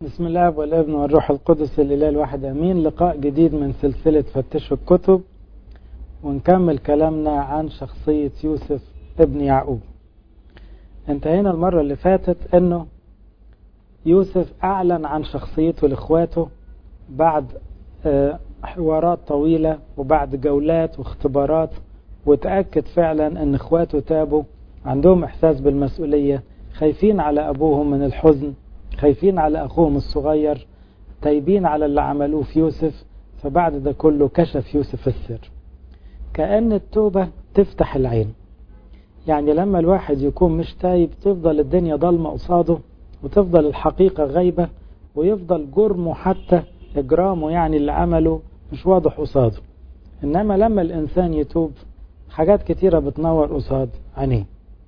بسم الله والابن والروح القدس الإله الواحد أمين لقاء جديد من سلسلة فتشوا الكتب ونكمل كلامنا عن شخصية يوسف ابن يعقوب انتهينا المرة اللي فاتت انه يوسف اعلن عن شخصيته لاخواته بعد حوارات طويلة وبعد جولات واختبارات وتأكد فعلا ان اخواته تابوا عندهم احساس بالمسؤولية خايفين على ابوهم من الحزن خايفين على أخوهم الصغير تايبين على اللي عملوه في يوسف فبعد ده كله كشف يوسف السر كأن التوبة تفتح العين يعني لما الواحد يكون مش تايب تفضل الدنيا ضلمة قصاده وتفضل الحقيقة غايبة ويفضل جرمه حتى إجرامه يعني اللي عمله مش واضح قصاده إنما لما الإنسان يتوب حاجات كتيرة بتنور قصاد عينيه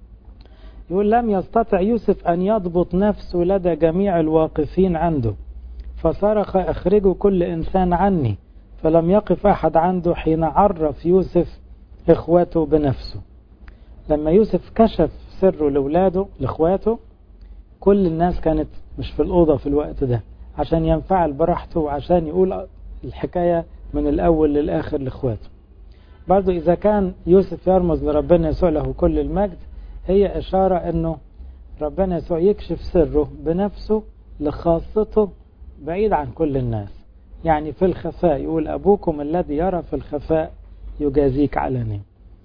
يقول لم يستطع يوسف أن يضبط نفسه لدى جميع الواقفين عنده فصرخ أخرجوا كل إنسان عني فلم يقف أحد عنده حين عرف يوسف إخوته بنفسه لما يوسف كشف سره لأولاده لإخواته كل الناس كانت مش في الأوضة في الوقت ده عشان ينفعل براحته وعشان يقول الحكاية من الأول للآخر لإخواته برضو إذا كان يوسف يرمز لربنا يسوع له كل المجد هي إشارة أنه ربنا يسوع يكشف سره بنفسه لخاصته بعيد عن كل الناس يعني في الخفاء يقول أبوكم الذي يرى في الخفاء يجازيك علني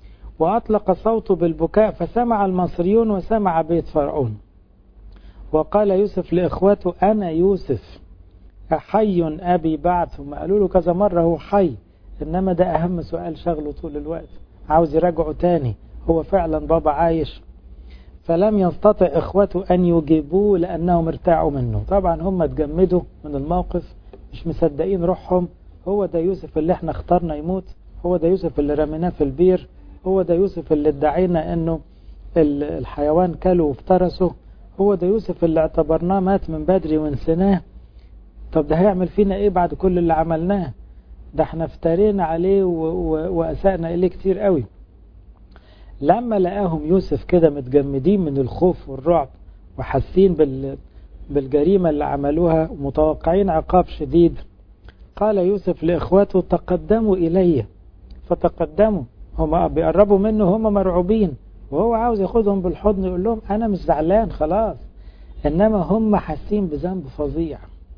وأطلق صوته بالبكاء فسمع المصريون وسمع بيت فرعون وقال يوسف لإخوته أنا يوسف أحي أبي بعد ثم قالوا له كذا مرة هو حي إنما ده أهم سؤال شغله طول الوقت عاوز يراجعه تاني هو فعلا بابا عايش فلم يستطع إخوته أن يجيبوه لأنهم ارتاعوا منه طبعا هم اتجمدوا من الموقف مش مصدقين روحهم هو ده يوسف اللي احنا اخترنا يموت هو ده يوسف اللي رميناه في البير هو ده يوسف اللي ادعينا انه الحيوان كله وافترسه هو ده يوسف اللي اعتبرناه مات من بدري ونسيناه طب ده هيعمل فينا ايه بعد كل اللي عملناه ده احنا افترينا عليه واسأنا اليه كتير قوي لما لقاهم يوسف كده متجمدين من الخوف والرعب وحاسين بال بالجريمة اللي عملوها ومتوقعين عقاب شديد قال يوسف لإخواته تقدموا إلي فتقدموا هم بيقربوا منه هم مرعوبين وهو عاوز ياخدهم بالحضن يقول لهم أنا مش زعلان خلاص إنما هم حاسين بذنب فظيع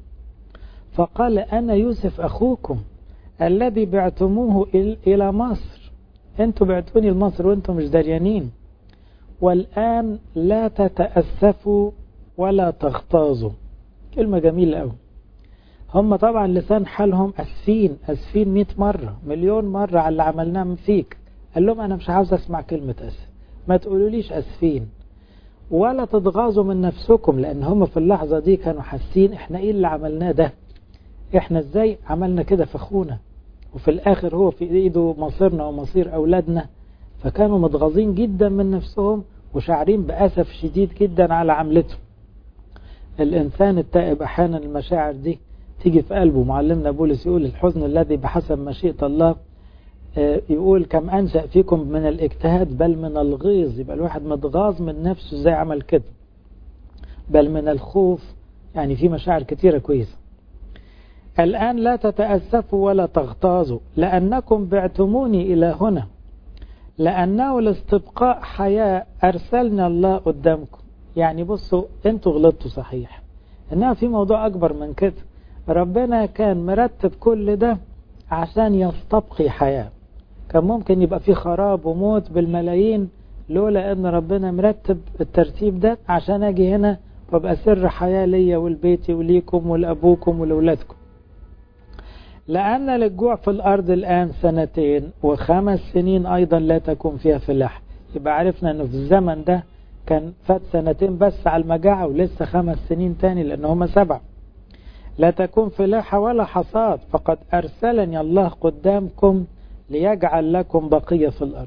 فقال أنا يوسف أخوكم الذي بعتموه إلى مصر انتوا بعتوني لمصر وانتوا مش دريانين والآن لا تتأسفوا ولا تغتاظوا كلمة جميلة قوي هم طبعا لسان حالهم أسفين أسفين مئة مرة مليون مرة على اللي عملناه فيك قال لهم أنا مش عاوز أسمع كلمة أسف ما تقولوليش أسفين ولا تتغاظوا من نفسكم لأن هم في اللحظة دي كانوا حاسين إحنا إيه اللي عملناه ده إحنا إزاي عملنا كده في أخونا وفي الآخر هو في إيده مصيرنا ومصير أولادنا فكانوا متغاظين جدا من نفسهم وشاعرين بأسف شديد جدا على عملتهم الإنسان التائب أحيانا المشاعر دي تيجي في قلبه معلمنا بولس يقول الحزن الذي بحسب مشيئة الله يقول كم أنشأ فيكم من الاجتهاد بل من الغيظ يبقى الواحد متغاظ من نفسه ازاي عمل كده بل من الخوف يعني في مشاعر كتيرة كويسة الآن لا تتأسفوا ولا تغتاظوا لأنكم بعتموني إلى هنا لأنه لاستبقاء حياة أرسلنا الله قدامكم يعني بصوا انتوا غلطتوا صحيح إنها في موضوع أكبر من كده ربنا كان مرتب كل ده عشان يستبقي حياة كان ممكن يبقى في خراب وموت بالملايين لولا ان ربنا مرتب الترتيب ده عشان اجي هنا وابقى سر حياة ليا ولبيتي وليكم ولأبوكم ولولادكم لأن للجوع في الأرض الآن سنتين وخمس سنين أيضا لا تكون فيها فلاح يبقى عرفنا أنه في الزمن ده كان فات سنتين بس على المجاعة ولسه خمس سنين تاني لأن هما سبع لا تكون فلاحة ولا حصاد فقد أرسلني الله قدامكم ليجعل لكم بقية في الأرض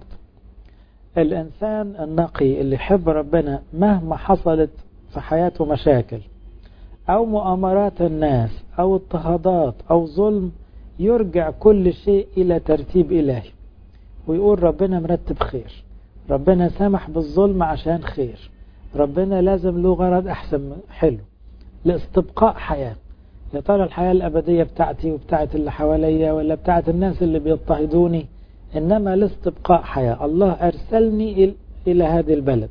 الإنسان النقي اللي يحب ربنا مهما حصلت في حياته مشاكل أو مؤامرات الناس أو اضطهادات أو ظلم يرجع كل شيء إلى ترتيب إلهي ويقول ربنا مرتب خير ربنا سمح بالظلم عشان خير ربنا لازم له غرض أحسن حلو لاستبقاء حياة يا ترى الحياة الأبدية بتاعتي وبتاعت اللي حواليا ولا بتاعت الناس اللي بيضطهدوني إنما لاستبقاء حياة الله أرسلني إلى هذه البلد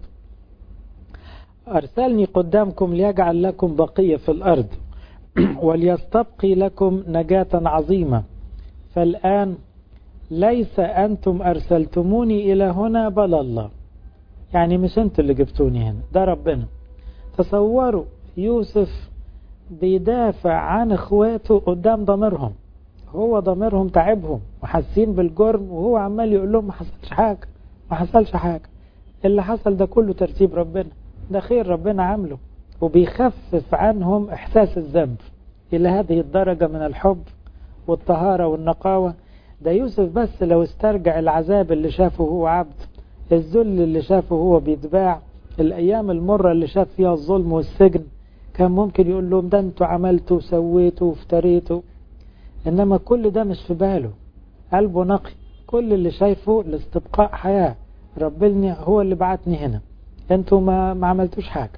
أرسلني قدامكم ليجعل لكم بقية في الأرض وليستبقي لكم نجاة عظيمة فالآن ليس أنتم أرسلتموني إلى هنا بل الله يعني مش أنتوا اللي جبتوني هنا ده ربنا تصوروا يوسف بيدافع عن اخواته قدام ضميرهم هو ضميرهم تعبهم وحاسين بالجرم وهو عمال يقول لهم ما حصلش حاجة ما حصلش حاجة اللي حصل ده كله ترتيب ربنا ده خير ربنا عامله وبيخفف عنهم احساس الذنب الى هذه الدرجة من الحب والطهارة والنقاوة ده يوسف بس لو استرجع العذاب اللي شافه هو عبد الذل اللي شافه هو بيتباع الايام المرة اللي شاف فيها الظلم والسجن كان ممكن يقول لهم ده انتوا عملتوا وسويتوا وافتريتوا انما كل ده مش في باله قلبه نقي كل اللي شايفه لاستبقاء حياة ربنا هو اللي بعتني هنا انتوا ما, ما عملتوش حاجة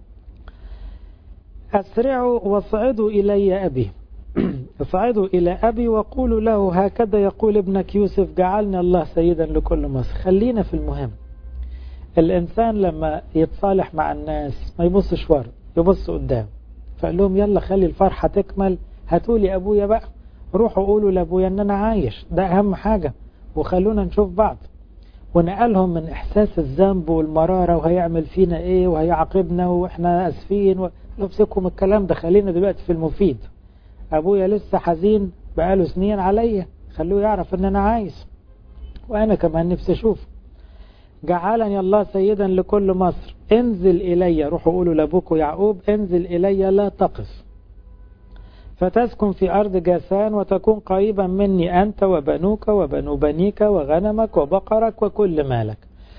أسرعوا واصعدوا إلي أبي اصعدوا إلى أبي وقولوا له هكذا يقول ابنك يوسف جعلني الله سيدا لكل مصر خلينا في المهم الإنسان لما يتصالح مع الناس ما يبصش ورا يبص قدام فقال لهم يلا خلي الفرحة تكمل هاتولي أبويا بقى روحوا قولوا لأبويا أن أنا عايش ده أهم حاجة وخلونا نشوف بعض ونقلهم من إحساس الذنب والمرارة وهيعمل فينا إيه وهيعاقبنا وإحنا أسفين نمسكهم الكلام ده خلينا دلوقتي في المفيد أبويا لسه حزين بقاله سنين عليا خلوه يعرف أن أنا عايز وأنا كمان نفسي أشوف جعلني الله سيدا لكل مصر انزل إلي روحوا قولوا لأبوك يعقوب انزل إلي لا تقف فتسكن في أرض جاسان وتكون قريبا مني أنت وبنوك وبنو بنيك وغنمك وبقرك وكل مالك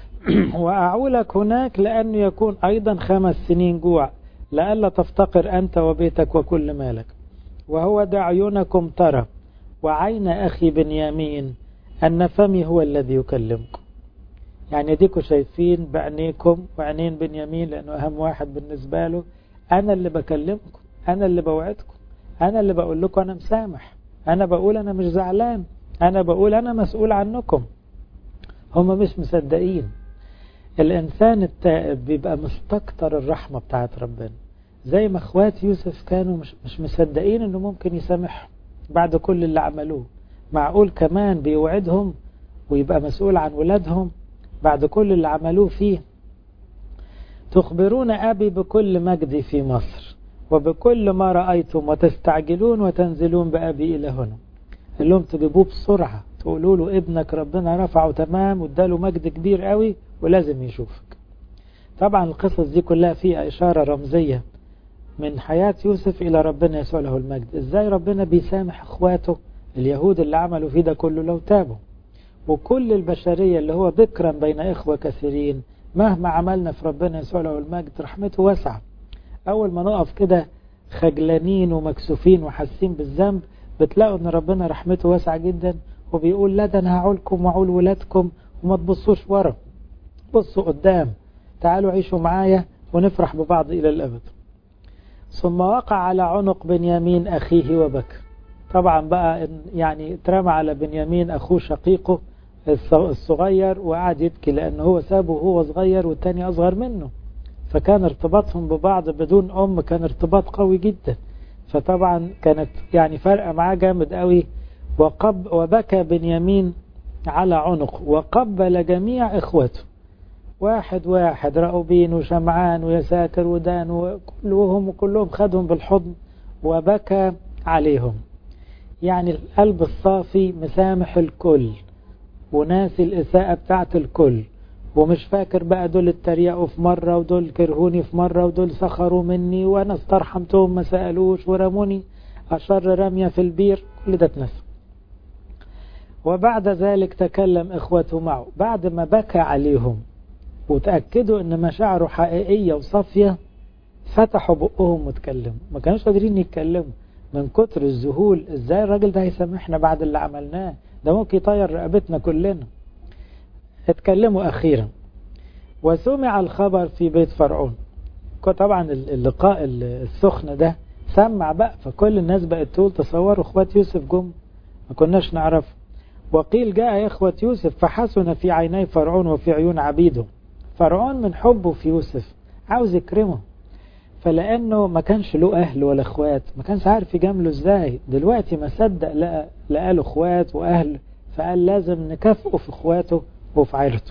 وأعولك هناك لأنه يكون أيضا خمس سنين جوع لئلا تفتقر أنت وبيتك وكل مالك وهو دع عيونكم ترى وعين أخي بنيامين أن فمي هو الذي يكلمكم يعني ديكوا شايفين بعينيكم وعينين بنيامين لأنه أهم واحد بالنسبة له أنا اللي بكلمكم أنا اللي بوعدكم أنا اللي بقول لكم أنا مسامح أنا بقول أنا مش زعلان أنا بقول أنا مسؤول عنكم هم مش مصدقين الإنسان التائب بيبقى مستكتر الرحمة بتاعت ربنا زي ما اخوات يوسف كانوا مش, مش مصدقين انه ممكن يسامحهم بعد كل اللي عملوه معقول كمان بيوعدهم ويبقى مسؤول عن ولادهم بعد كل اللي عملوه فيه تخبرون أبي بكل مجدي في مصر وبكل ما رأيتم وتستعجلون وتنزلون بأبي إلى هنا قال لهم تجيبوه بسرعة تقولوا له ابنك ربنا رفعه تمام واداله مجد كبير قوي ولازم يشوفك طبعا القصص دي كلها فيها إشارة رمزية من حياة يوسف إلى ربنا يسوع له المجد إزاي ربنا بيسامح إخواته اليهود اللي عملوا فيه ده كله لو تابوا وكل البشرية اللي هو ذكرا بين إخوة كثيرين مهما عملنا في ربنا يسوع له المجد رحمته واسعة أول ما نقف كده خجلانين ومكسوفين وحاسين بالذنب بتلاقوا ان ربنا رحمته واسعة جدا وبيقول لا ده انا هعولكم وعول ولادكم وما تبصوش ورا بصوا قدام تعالوا عيشوا معايا ونفرح ببعض إلى الأبد ثم وقع على عنق بنيامين أخيه وبكى طبعا بقى يعني اترمى على بنيامين أخوه شقيقه الصغير وقعد يبكي لأنه هو سابه وهو صغير والتاني أصغر منه فكان ارتباطهم ببعض بدون أم كان ارتباط قوي جدا فطبعا كانت يعني فرقة معاه جامد قوي وقب وبكى بنيامين على عنق وقبل جميع إخوته واحد واحد رأوبين وشمعان ويساكر ودان وكلهم وكلهم خدهم بالحضن وبكى عليهم يعني القلب الصافي مسامح الكل وناسي الإساءة بتاعت الكل ومش فاكر بقى دول اتريقوا في مرة ودول كرهوني في مرة ودول سخروا مني وأنا استرحمتهم ما سألوش ورموني أشر رمية في البير كل ده اتنسى وبعد ذلك تكلم إخوته معه بعد ما بكى عليهم وتأكدوا ان مشاعره حقيقية وصافية فتحوا بقهم وتكلموا ما كانوش قادرين يتكلموا من كتر الذهول ازاي الراجل ده هيسامحنا بعد اللي عملناه ده ممكن يطير رقبتنا كلنا اتكلموا اخيرا وسمع الخبر في بيت فرعون طبعا اللقاء السخن ده سمع بقى فكل الناس بقت تقول تصوروا اخوات يوسف جم ما كناش نعرف وقيل جاء إخوة يوسف فحسن في عيني فرعون وفي عيون عبيده فرعون من حبه في يوسف عاوز يكرمه فلأنه ما كانش له أهل ولا أخوات ما كانش عارف يجامله إزاي دلوقتي ما صدق لقى, لقى له أخوات وأهل فقال لازم نكافئه في أخواته وفي عيرته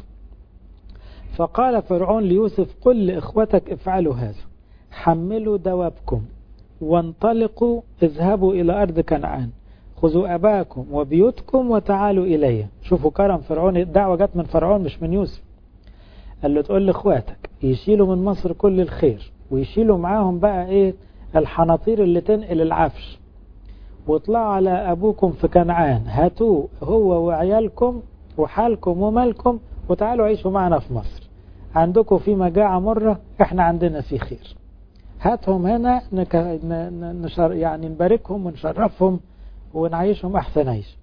فقال فرعون ليوسف قل لإخوتك افعلوا هذا حملوا دوابكم وانطلقوا اذهبوا إلى أرض كنعان خذوا أباكم وبيوتكم وتعالوا إلي شوفوا كرم فرعون الدعوة جت من فرعون مش من يوسف قال له تقول لإخواتك يشيلوا من مصر كل الخير ويشيلوا معاهم بقى إيه الحناطير اللي تنقل العفش واطلعوا على أبوكم في كنعان هاتوه هو وعيالكم وحالكم ومالكم وتعالوا عيشوا معنا في مصر عندكم في مجاعة مرة احنا عندنا في خير هاتهم هنا نك... نشر... يعني نباركهم ونشرفهم ونعيشهم أحسن عيش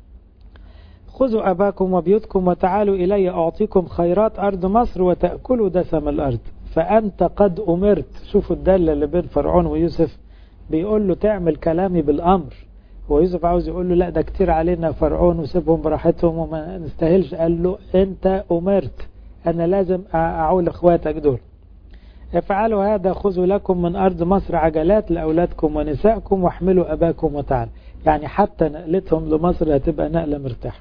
خذوا أباكم وبيوتكم وتعالوا إلي أعطيكم خيرات أرض مصر وتأكلوا دسم الأرض فأنت قد أمرت شوفوا الدالة اللي بين فرعون ويوسف بيقول له تعمل كلامي بالأمر هو يوسف عاوز يقول له لا ده كتير علينا فرعون وسيبهم براحتهم وما نستاهلش قال له أنت أمرت أنا لازم أعول إخواتك دول افعلوا هذا خذوا لكم من أرض مصر عجلات لأولادكم ونسائكم واحملوا أباكم وتعالوا يعني حتى نقلتهم لمصر هتبقى نقلة مرتاحة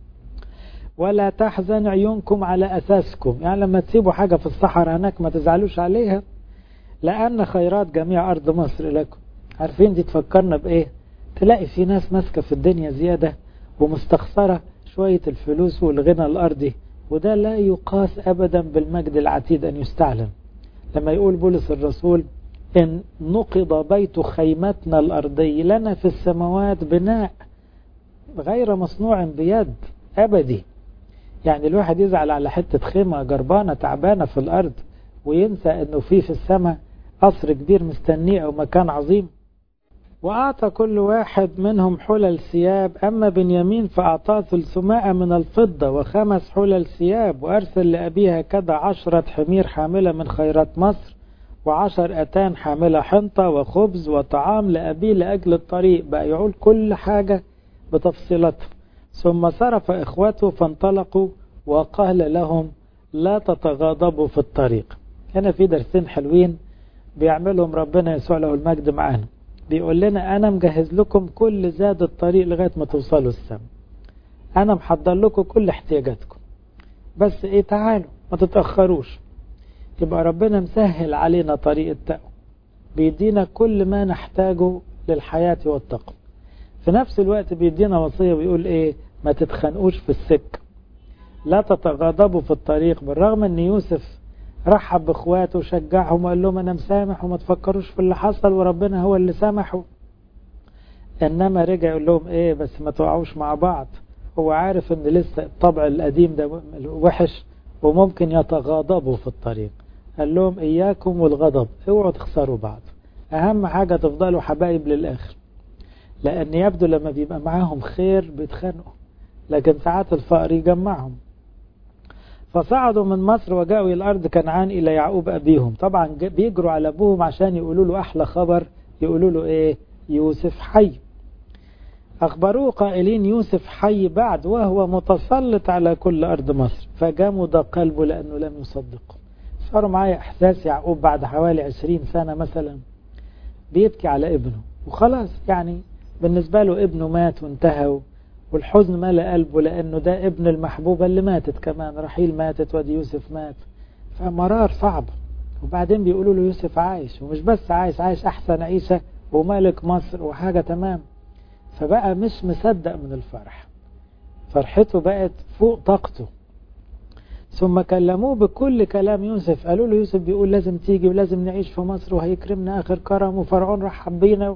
ولا تحزن عيونكم على أساسكم يعني لما تسيبوا حاجة في الصحراء هناك ما تزعلوش عليها لأن خيرات جميع أرض مصر لكم عارفين دي تفكرنا بإيه تلاقي في ناس ماسكة في الدنيا زيادة ومستخسرة شوية الفلوس والغنى الأرضي وده لا يقاس أبدا بالمجد العتيد أن يستعلم لما يقول بولس الرسول إن نقض بيت خيمتنا الأرضي لنا في السماوات بناء غير مصنوع بيد أبدي يعني الواحد يزعل على حتة خيمة جربانة تعبانة في الأرض وينسى أنه في في السماء قصر كبير مستنيه أو مكان عظيم وأعطى كل واحد منهم حلل ثياب أما بنيامين فأعطاه ثلثمائة من الفضة وخمس حلل ثياب وأرسل لأبيها كذا عشرة حمير حاملة من خيرات مصر وعشر أتان حاملة حنطة وخبز وطعام لأبيه لأجل الطريق بقى يعول كل حاجة بتفصيلاتها ثم صرف إخوته فانطلقوا وقال لهم لا تتغاضبوا في الطريق هنا في درسين حلوين بيعملهم ربنا يسوع له المجد معانا بيقول لنا أنا مجهز لكم كل زاد الطريق لغاية ما توصلوا السماء أنا محضر لكم كل احتياجاتكم بس إيه تعالوا ما تتأخروش يبقى ربنا مسهل علينا طريق التقوى بيدينا كل ما نحتاجه للحياة والتقوى في نفس الوقت بيدينا وصية ويقول إيه ما تتخنقوش في السكة لا تتغاضبوا في الطريق بالرغم أن يوسف رحب باخواته وشجعهم وقال لهم انا مسامح وما تفكروش في اللي حصل وربنا هو اللي سامحه انما رجع يقول لهم ايه بس ما تقعوش مع بعض هو عارف ان لسه الطبع القديم ده وحش وممكن يتغاضبوا في الطريق قال لهم اياكم والغضب اوعوا تخسروا بعض اهم حاجة تفضلوا حبايب للاخر لان يبدو لما بيبقى معاهم خير بيتخانقوا لكن ساعات الفقر يجمعهم فصعدوا من مصر وجاءوا إلى الأرض كنعان إلى يعقوب أبيهم طبعا بيجروا على أبوهم عشان يقولوا له أحلى خبر يقولوا له إيه يوسف حي أخبروه قائلين يوسف حي بعد وهو متسلط على كل أرض مصر فجمد قلبه لأنه لم يصدقه صاروا معايا إحساس يعقوب بعد حوالي عشرين سنة مثلا بيبكي على ابنه وخلاص يعني بالنسبة له ابنه مات وانتهى والحزن ملأ قلبه لأنه ده ابن المحبوبة اللي ماتت كمان رحيل ماتت ودي يوسف مات فمرار صعب وبعدين بيقولوا له يوسف عايش ومش بس عايش عايش أحسن عيشة وملك مصر وحاجة تمام فبقى مش مصدق من الفرح فرحته بقت فوق طاقته ثم كلموه بكل كلام يوسف قالوا له يوسف بيقول لازم تيجي ولازم نعيش في مصر وهيكرمنا آخر كرم وفرعون رحب بينا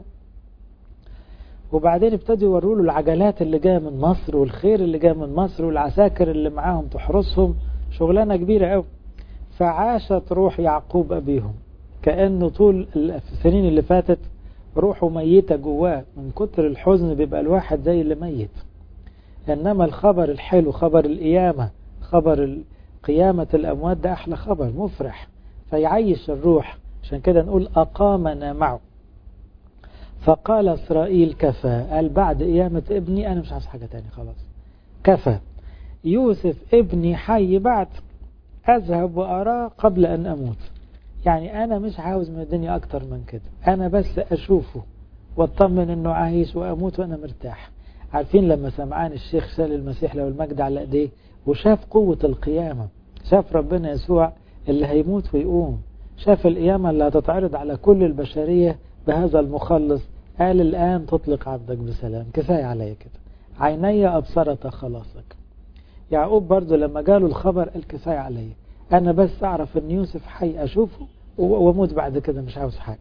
وبعدين ابتدوا يوروا له العجلات اللي جايه من مصر والخير اللي جاي من مصر والعساكر اللي معاهم تحرسهم شغلانه كبيره قوي فعاشت روح يعقوب ابيهم كانه طول السنين اللي فاتت روحه ميته جواه من كتر الحزن بيبقى الواحد زي اللي ميت انما الخبر الحلو خبر القيامه خبر قيامه الاموات ده احلى خبر مفرح فيعيش الروح عشان كده نقول أقامنا معه فقال إسرائيل كفى قال بعد قيامة ابني أنا مش عايز حاجة تاني خلاص كفى يوسف ابني حي بعد أذهب وأراه قبل أن أموت يعني أنا مش عاوز من الدنيا أكتر من كده أنا بس أشوفه واطمن أنه عايش وأموت وأنا مرتاح عارفين لما سمعان الشيخ شال المسيح له المجد على ايديه وشاف قوة القيامة شاف ربنا يسوع اللي هيموت ويقوم شاف القيامة اللي هتتعرض على كل البشرية بهذا المخلص قال الآن تطلق عبدك بسلام كفاية عليا كده عيني أبصرت خلاصك يعقوب برضه لما جاله الخبر قال كفاية عليا أنا بس أعرف أن يوسف حي أشوفه وأموت بعد كده مش عاوز حاجة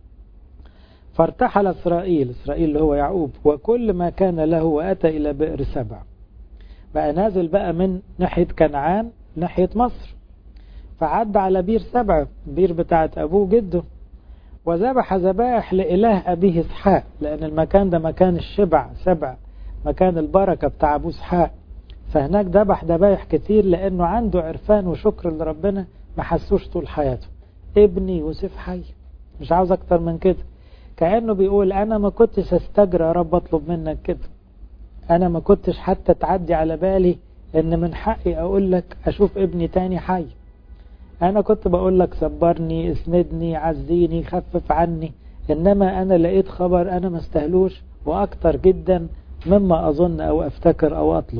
فارتحل إسرائيل إسرائيل اللي هو يعقوب وكل ما كان له وأتى إلى بئر سبع بقى نازل بقى من ناحية كنعان ناحية مصر فعد على بير سبع بير بتاعت أبوه جده وذبح ذبائح لإله أبيه إسحاق لأن المكان ده مكان الشبع سبع مكان البركة بتاع أبو إسحاق فهناك ذبح ذبايح كتير لأنه عنده عرفان وشكر لربنا ما حسوش طول حياته ابني يوسف حي مش عاوز أكتر من كده كأنه بيقول أنا ما كنتش استجرى يا رب أطلب منك كده أنا ما كنتش حتى تعدي على بالي إن من حقي أقول لك أشوف ابني تاني حي أنا كنت بقول لك صبرني اسندني عزيني خفف عني إنما أنا لقيت خبر أنا ما استهلوش وأكتر جدا مما أظن أو أفتكر أو أطلب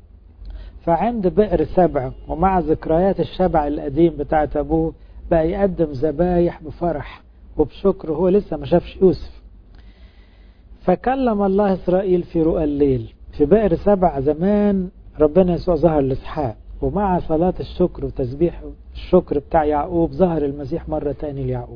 فعند بئر سبع ومع ذكريات الشبع القديم بتاعت أبوه بقى يقدم ذبايح بفرح وبشكر هو لسه ما شافش يوسف فكلم الله إسرائيل في رؤى الليل في بئر سبع زمان ربنا يسوع ظهر لإسحاق ومع صلاة الشكر وتسبيح الشكر بتاع يعقوب ظهر المسيح مرة تاني ليعقوب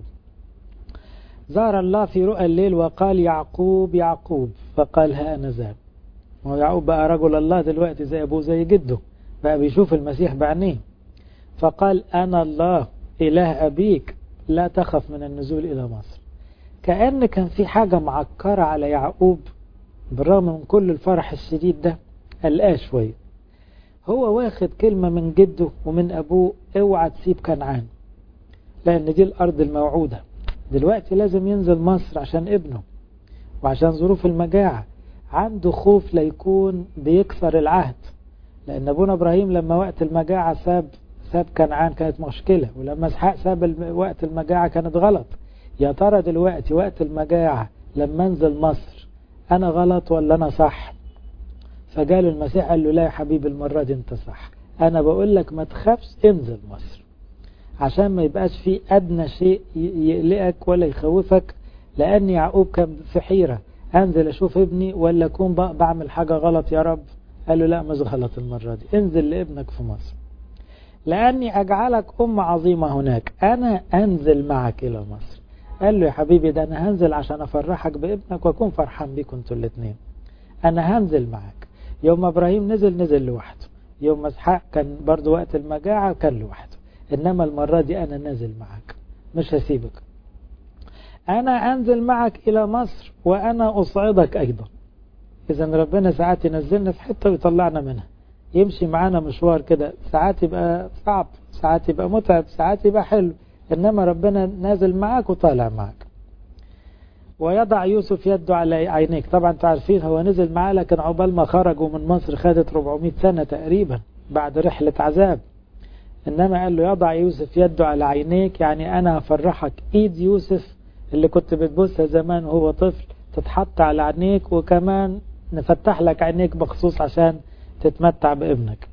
ظهر الله في رؤى الليل وقال يعقوب يعقوب فقال ها أنا ذا هو يعقوب بقى رجل الله دلوقتي زي أبوه زي جده بقى بيشوف المسيح بعينيه فقال أنا الله إله أبيك لا تخف من النزول إلى مصر كأن كان في حاجة معكرة على يعقوب بالرغم من كل الفرح الشديد ده قلقاه شوية هو واخد كلمة من جده ومن أبوه اوعى تسيب كنعان لأن دي الأرض الموعودة دلوقتي لازم ينزل مصر عشان ابنه وعشان ظروف المجاعة عنده خوف ليكون بيكسر العهد لأن أبونا إبراهيم لما وقت المجاعة ساب ساب كنعان كانت مشكلة ولما اسحاق ساب وقت المجاعة كانت غلط يا ترى دلوقتي وقت المجاعة لما انزل مصر أنا غلط ولا أنا صح فقال المسيح قال له لا يا حبيبي المرة دي انت صح أنا بقول لك ما تخافش انزل مصر عشان ما يبقاش في أدنى شيء يقلقك ولا يخوفك لأن يعقوب كان في حيرة أنزل أشوف ابني ولا أكون بعمل حاجة غلط يا رب قال له لا مش غلط المرة دي انزل لابنك في مصر لأني أجعلك أم عظيمة هناك أنا أنزل معك إلى مصر قال له يا حبيبي ده أنا هنزل عشان أفرحك بابنك وأكون فرحان بيكم انتوا الاثنين أنا هنزل معك يوم ما إبراهيم نزل نزل لوحده يوم ما اسحاق كان برضو وقت المجاعة كان لوحده إنما المرة دي أنا نازل معك مش هسيبك أنا أنزل معك إلى مصر وأنا أصعدك أيضا إذا ربنا ساعات ينزلنا في حتة ويطلعنا منها يمشي معانا مشوار كده ساعات يبقى صعب ساعات يبقى متعب ساعات يبقى حلو إنما ربنا نازل معك وطالع معك ويضع يوسف يده على عينيك طبعا تعرفين هو نزل معاه لكن عقبال ما خرجوا من مصر خدت 400 سنة تقريبا بعد رحلة عذاب إنما قال له يضع يوسف يده على عينيك يعني أنا هفرحك إيد يوسف اللي كنت بتبوسها زمان وهو طفل تتحط على عينيك وكمان نفتح لك عينيك بخصوص عشان تتمتع بابنك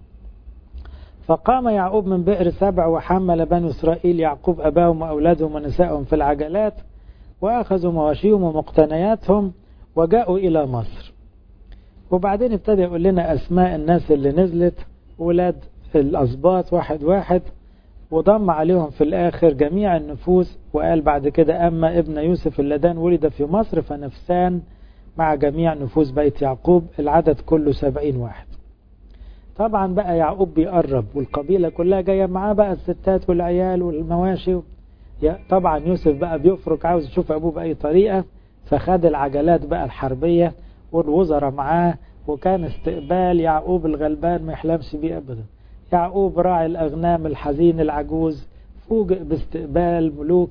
فقام يعقوب من بئر سبع وحمل بنو إسرائيل يعقوب أباهم وأولادهم ونسائهم في العجلات وأخذوا مواشيهم ومقتنياتهم وجاءوا إلى مصر وبعدين ابتدى يقول لنا أسماء الناس اللي نزلت ولاد الأسباط واحد واحد وضم عليهم في الآخر جميع النفوس وقال بعد كده أما ابن يوسف اللذان ولد في مصر فنفسان مع جميع نفوس بيت يعقوب العدد كله سبعين واحد طبعا بقى يعقوب بيقرب والقبيلة كلها جاية معاه بقى الستات والعيال والمواشي طبعا يوسف بقى بيفرك عاوز يشوف أبوه بأي طريقة فخد العجلات بقى الحربية والوزراء معاه وكان استقبال يعقوب الغلبان ما يحلمش بيه أبدا يعقوب راعي الأغنام الحزين العجوز فوجئ باستقبال ملوكي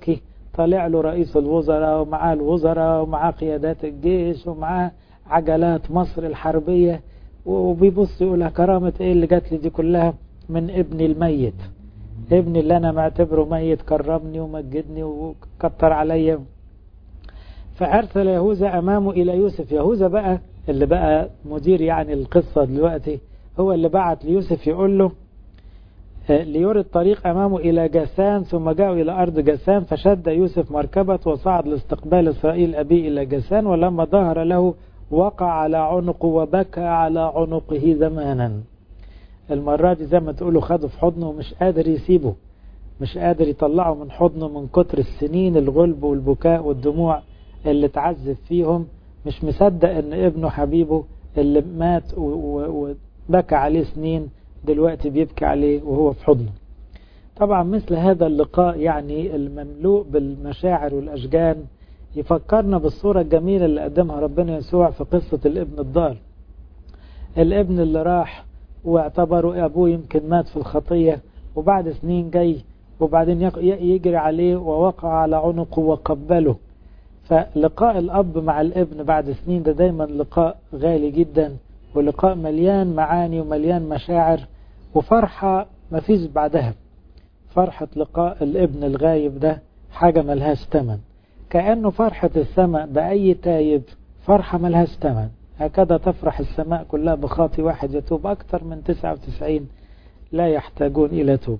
طالع له رئيس الوزراء ومعاه الوزراء ومعاه قيادات الجيش ومعاه عجلات مصر الحربية وبيبص يقول كرامة ايه اللي جات لي دي كلها من ابني الميت ابني اللي انا معتبره ميت كرمني ومجدني وكتر عليا فارسل يهوذا امامه الى يوسف يهوذا بقى اللي بقى مدير يعني القصة دلوقتي هو اللي بعت ليوسف يقول له ليري الطريق أمامه إلى جسان ثم جاءوا إلى أرض جسان فشد يوسف مركبة وصعد لاستقبال إسرائيل أبيه إلى جسان ولما ظهر له وقع على عنقه وبكى على عنقه زمانا المرة دي زي ما تقولوا خده في حضنه ومش قادر يسيبه مش قادر يطلعه من حضنه من كتر السنين الغلب والبكاء والدموع اللي تعذب فيهم مش مصدق ان ابنه حبيبه اللي مات وبكى عليه سنين دلوقتي بيبكي عليه وهو في حضنه طبعا مثل هذا اللقاء يعني المملوء بالمشاعر والأشجان يفكرنا بالصورة الجميلة اللي قدمها ربنا يسوع في قصة الابن الضال الابن اللي راح واعتبروا أبوه يمكن مات في الخطية وبعد سنين جاي وبعدين يجري عليه ووقع على عنقه وقبله فلقاء الأب مع الابن بعد سنين ده دايما لقاء غالي جدا ولقاء مليان معاني ومليان مشاعر وفرحة ما فيش بعدها فرحة لقاء الابن الغايب ده حاجة ملهاش تمن كأنه فرحة السماء بأي تايب فرحة ملهاش تمن هكذا تفرح السماء كلها بخاطي واحد يتوب أكثر من 99 لا يحتاجون إلى توب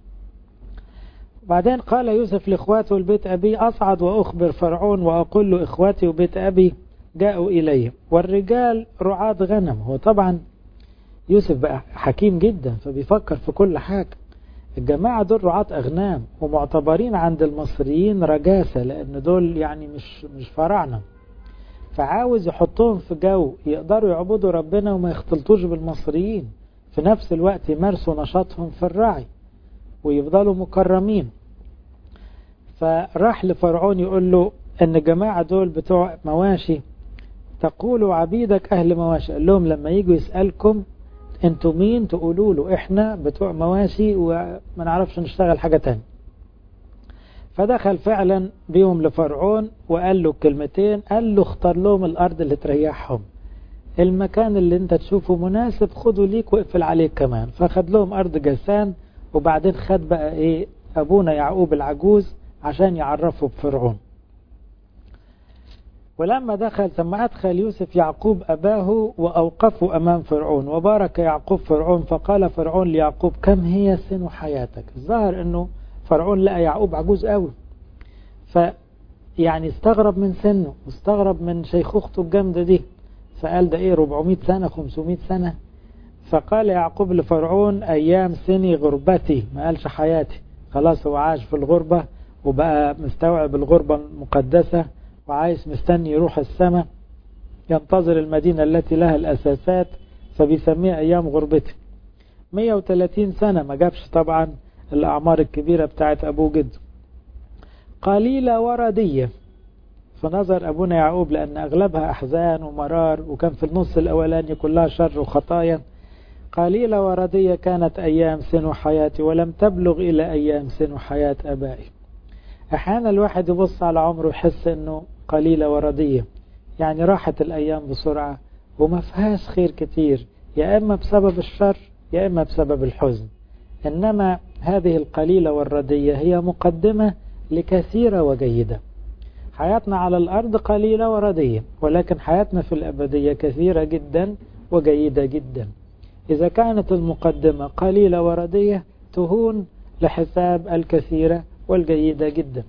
بعدين قال يوسف لإخواته البيت أبي أصعد وأخبر فرعون وأقول له إخواتي وبيت أبي جاءوا إلي والرجال رعاة غنم هو طبعا يوسف بقى حكيم جدا فبيفكر في كل حاجة الجماعة دول رعاة أغنام ومعتبرين عند المصريين رجاسة لأن دول يعني مش مش فراعنة فعاوز يحطهم في جو يقدروا يعبدوا ربنا وما يختلطوش بالمصريين في نفس الوقت يمارسوا نشاطهم في الرعي ويفضلوا مكرمين فراح لفرعون يقول له ان الجماعة دول بتوع مواشي تقولوا عبيدك اهل مواشي قال لهم لما يجوا يسألكم انتوا مين تقولوا له احنا بتوع مواشي وما نعرفش نشتغل حاجة تانية فدخل فعلا بيهم لفرعون وقال له كلمتين قال له اختار لهم الارض اللي تريحهم المكان اللي انت تشوفه مناسب خده ليك واقفل عليك كمان فخد لهم ارض جسان وبعدين خد بقى ايه ابونا يعقوب العجوز عشان يعرفه بفرعون ولما دخل ثم أدخل يوسف يعقوب أباه وأوقفه أمام فرعون وبارك يعقوب فرعون فقال فرعون ليعقوب كم هي سن حياتك الظاهر أنه فرعون لقى يعقوب عجوز قوي ف يعني استغرب من سنه واستغرب من شيخوخته الجامدة دي فقال ده ايه 400 سنة 500 سنة فقال يعقوب لفرعون أيام سني غربتي ما قالش حياتي خلاص هو عاش في الغربة وبقى مستوعب الغربة المقدسة وعايز مستني يروح السماء ينتظر المدينة التي لها الأساسات فبيسميها أيام غربته 130 سنة ما جابش طبعا الأعمار الكبيرة بتاعت أبوه جده قليلة وردية فنظر أبونا يعقوب لأن أغلبها أحزان ومرار وكان في النص الأولاني كلها شر وخطايا قليلة وردية كانت أيام سن حياتي ولم تبلغ إلى أيام سن حياة أبائي أحيانا الواحد يبص على عمره ويحس أنه قليلة وردية يعني راحت الأيام بسرعة وما فيهاش خير كتير يا إما بسبب الشر يا إما بسبب الحزن إنما هذه القليلة والردية هي مقدمة لكثيرة وجيدة حياتنا على الأرض قليلة وردية ولكن حياتنا في الأبدية كثيرة جدا وجيدة جدا إذا كانت المقدمة قليلة وردية تهون لحساب الكثيرة والجيدة جدا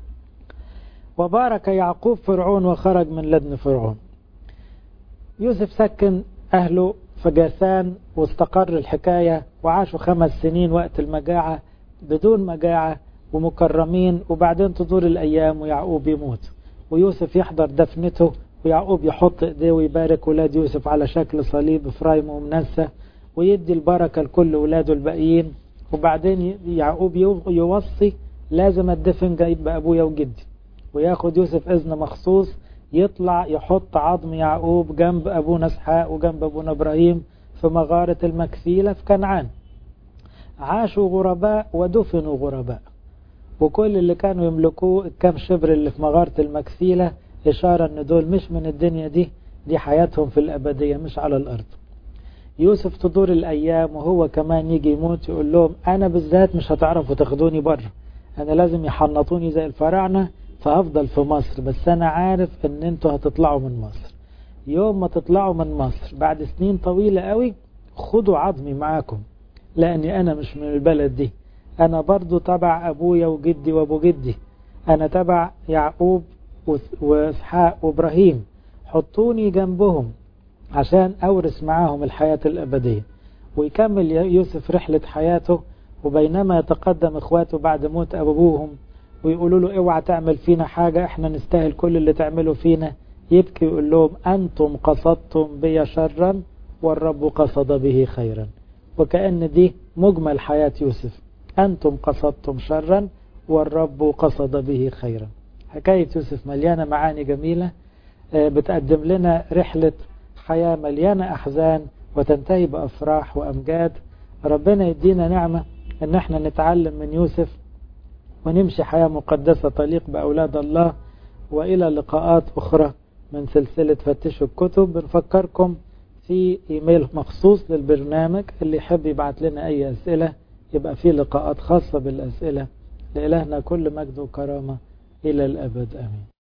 وبارك يعقوب فرعون وخرج من لدن فرعون يوسف سكن أهله في جاسان واستقر الحكاية وعاشوا خمس سنين وقت المجاعة بدون مجاعة ومكرمين وبعدين تدور الأيام ويعقوب يموت ويوسف يحضر دفنته ويعقوب يحط ايديه ويبارك ولاد يوسف على شكل صليب افرايم ومنسى ويدي البركة لكل ولاده الباقيين وبعدين يعقوب يوصي لازم الدفن جايب بأبويا وجدي وياخد يوسف إذن مخصوص يطلع يحط عظم يعقوب جنب أبونا اسحاق وجنب أبونا إبراهيم في مغارة المكفيلة في كنعان عاشوا غرباء ودفنوا غرباء وكل اللي كانوا يملكوه الكام شبر اللي في مغارة المكسيلة إشارة أن دول مش من الدنيا دي دي حياتهم في الأبدية مش على الأرض يوسف تدور الأيام وهو كمان يجي يموت يقول لهم أنا بالذات مش هتعرفوا تاخدوني بره أنا لازم يحنطوني زي الفراعنة فهفضل في مصر بس أنا عارف أن أنتوا هتطلعوا من مصر يوم ما تطلعوا من مصر بعد سنين طويلة قوي خدوا عظمي معاكم لأني أنا مش من البلد دي أنا برضو تبع أبويا وجدي وأبو جدي أنا تبع يعقوب وإسحاق وإبراهيم حطوني جنبهم عشان أورث معاهم الحياة الأبدية ويكمل يوسف رحلة حياته وبينما يتقدم إخواته بعد موت أبوهم ويقولوا له اوعى تعمل فينا حاجة احنا نستاهل كل اللي تعمله فينا يبكي يقول لهم أنتم قصدتم بي شرا والرب قصد به خيرا وكأن دي مجمل حياة يوسف أنتم قصدتم شرا والرب قصد به خيرا حكاية يوسف مليانة معاني جميلة بتقدم لنا رحلة حياة مليانة أحزان وتنتهي بأفراح وأمجاد ربنا يدينا نعمة أن احنا نتعلم من يوسف ونمشي حياة مقدسة تليق بأولاد الله وإلى لقاءات أخرى من سلسلة فتشوا الكتب بنفكركم في إيميل مخصوص للبرنامج اللي يحب يبعت لنا أي أسئلة يبقى في لقاءات خاصة بالأسئلة لإلهنا كل مجد وكرامة إلى الأبد آمين